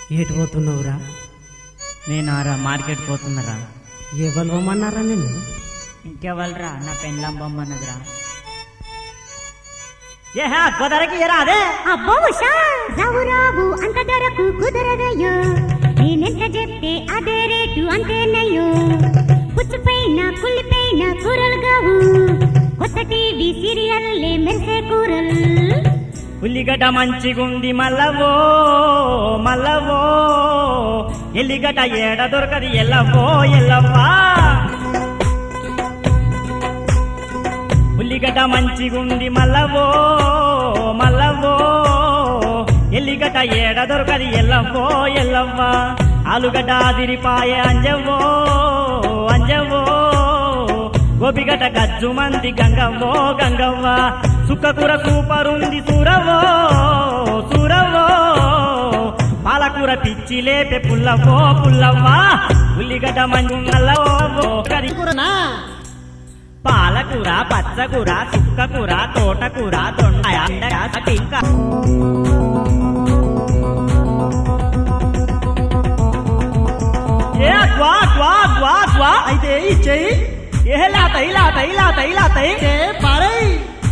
ఏటు పోతున్నావురా నేను ఆరా మార్కెట్ పోతున్నారా ఎవరు పోమన్నారా నిన్ను ఇంకెవలరా నా పెండ్లం బొమ్మన్నదిరా ఏ కుదరకి ఏరా అదే అబ్బో ఉషా రావు రావు అంత ధరకు కుదరదయ్యో నేనెంత చెప్తే అదే రేటు అంతేనయ్యో పుచ్చుపైన కుళ్ళిపైన కూరలు గావు కొత్త టీవీ సీరియల్లే మెరిసే కూరలు ఉల్లిగడ్డ మంచిగుంది మల్లవో మల్లవో ఎల్లిగడ్డ ఏడ దొరకది ఎల్లవో ఎల్లవ్వా ఉల్లిగడ్డ మంచిగుంది మల్లవో మల్లవో ఎల్లిగడ్డ ఏడ దొరకది ఎల్లవ్వో ఎల్లవ్వా ఆలుగడ్డ అదిరిపాయ అంజవ్వో అంజవ్వో గోపిగడ్డ గజ్జు మంది గంగవ్వో గంగవ్వ సుక్కకూర సూపరుంది సూరవో సూరవో పాలకూర పిచ్చి లేపే పుల్లవో పుల్లవ్వా ఉల్లిగడ్డ మంజు నల్లవో కరి కూరనా పాలకూర పచ్చకూర సుక్కకూర తోటకూర దొండ అండగా ఇంకా ఏ గ్వా గ్వా గ్వా గ్వా అయితే ఇచ్చేయి ఏ లాతై లాతై లాతై లాతై ఏ పారై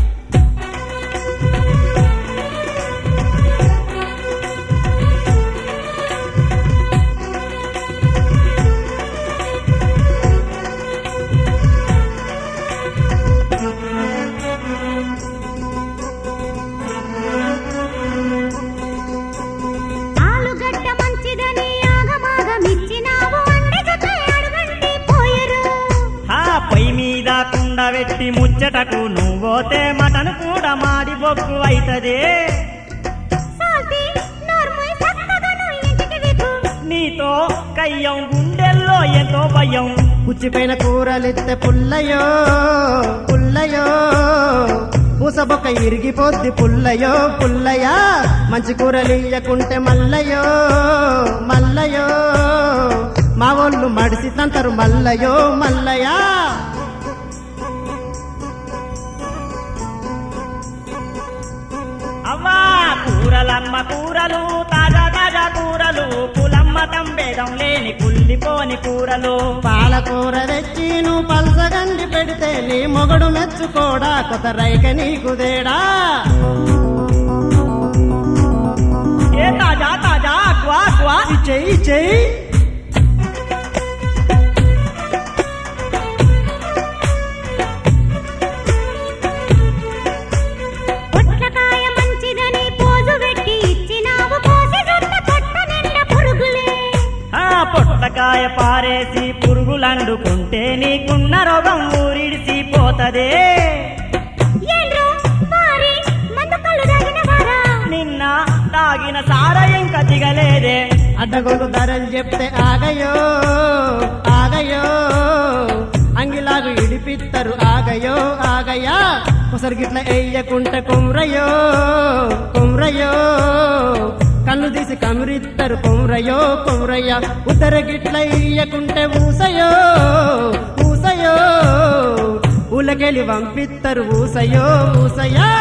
ఆలుగడ్డ మంచిదని ఆగమాగమిచ్చినావు అంటే జత అడుగంటి పోయరు ఆ పొయ్యి మీద కుండ పెట్టి ముచ్చటకు నువ్వోతే మటన్ కూడా మాడి బొగ్గు అయితదే సాల్తి నోర్మై సక్కగను ఇంటికి వికు నీతో కయ్యం గుండెల్లో ఎంతో భయం పుచ్చిపోయిన కూరలిత్తే పుల్లయో పుల్లయో పూసబొక్క ఇరిగిపోద్ది పుల్లయో పుల్లయా మంచి కూరలియ్యకుంటే మల్లయో మల్లయో మా వాళ్ళు మడిసి తంతరు మల్లయో మల్లయా అవ్వా కూరలమ్మ కూరలు తాజా తాజా కూరలు పులమ్మ తంబేదం లేని కుళ్ళిపోని కూరలు పాలకూర తెచ్చి నువ్వు పల్సగండి పెడితే నీ మొగడు మెచ్చుకోడా కొత్త రైక నీకుదేడా ఏ తాజా తాజా క్వా క్వా చెయ్యి చెయ్యి పొట్లకాయ మంచిదని పోజు పెట్టి ఇచ్చినావు పోసి జుట్ట పొట్ట నిండా పురుగులే ఆ పొట్టకాయ పారేసి పురుగులండుకుంటే నీకున్న రోగం ఊరిడిసి పోతదే ఏండ్రో వారి మందు కళ్ళు తాగిన వారా నిన్న తాగిన సార ఇంకా దిగలేదే అడ్డగోలు ధరలు చెప్తే ఆగయో ఆగయో అంగిలాగు ఇడిపిత్తరు ఆగయో ఆగయా ఒకసారి గిట్ల ఎయ్యకుంటే కుమ్రయో కుమ్రయో కన్ను తీసి కమిరిత్తరు కుమ్రయో కుమ్రయ్య ఉత్తర గిట్ల ఇయ్యకుంటే ఊసయో ఊసయో ఊలకెళ్ళి పంపిత్తరు ఊసయో ఊసయా